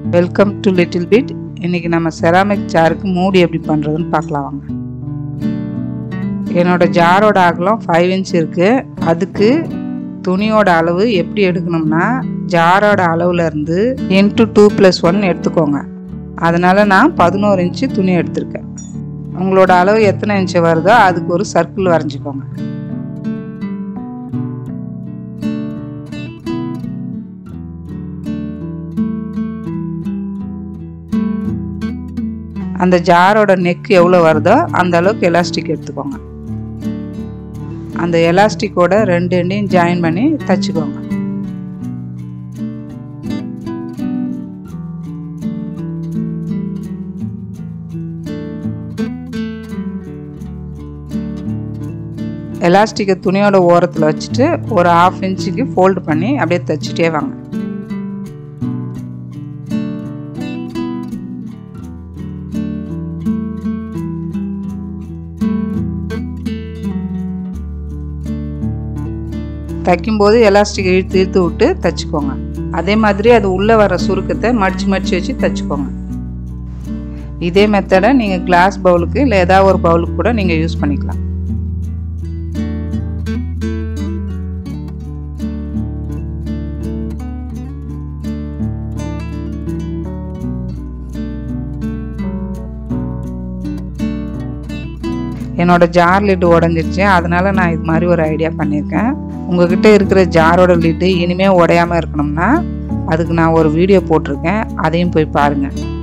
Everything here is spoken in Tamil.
வெல்கம் டு லிட்டில் பிட் இன்னைக்கு நம்ம செராமிக் ஜாருக்கு மூடி எப்படி பண்ணுறதுன்னு பார்க்கலாம் வாங்க என்னோட ஜாரோட அகலம் ஃபைவ் இன்ச் இருக்குது அதுக்கு துணியோட அளவு எப்படி எடுக்கணும்னா ஜாரோட அளவுல இருந்து இன்ட்டு டூ ப்ளஸ் ஒன் எடுத்துக்கோங்க அதனால் நான் பதினோரு இன்ச்சு துணி எடுத்திருக்கேன் உங்களோட அளவு எத்தனை இன்ச்சு வருதோ அதுக்கு ஒரு சர்க்கிள் வரைஞ்சிக்கோங்க அந்த ஜாரோட நெக் எவ்வளோ வருதோ அந்த அளவுக்கு எலாஸ்டிக் எடுத்துக்கோங்க அந்த எலாஸ்டிக்கோட ரெண்டு எண்டையும் ஜாயின் பண்ணி தச்சுக்கோங்க எலாஸ்டிக்கை துணியோட ஓரத்தில் வச்சுட்டு ஒரு ஆஃப் இன்ச்சுக்கு ஃபோல்டு பண்ணி அப்படியே தைச்சிட்டே வாங்க தைக்கும்போது எலாஸ்டிக் இழுத்து இழுத்து விட்டு தைச்சிக்கோங்க அதே மாதிரி அது உள்ளே வர சுருக்கத்தை மடிச்சு மடிச்சு வச்சு தைச்சிக்கோங்க இதே மெத்தடை நீங்கள் கிளாஸ் பவுலுக்கு இல்லை ஏதாவது ஒரு பவுலுக்கு கூட நீங்கள் யூஸ் பண்ணிக்கலாம் என்னோட ஜார் லிட்டு உடஞ்சிருச்சு அதனால நான் இது மாதிரி ஒரு ஐடியா பண்ணியிருக்கேன் உங்ககிட்ட இருக்கிற ஜாரோட லிட்டு இனிமேல் உடையாமல் இருக்கணும்னா அதுக்கு நான் ஒரு வீடியோ போட்டிருக்கேன் அதையும் போய் பாருங்கள்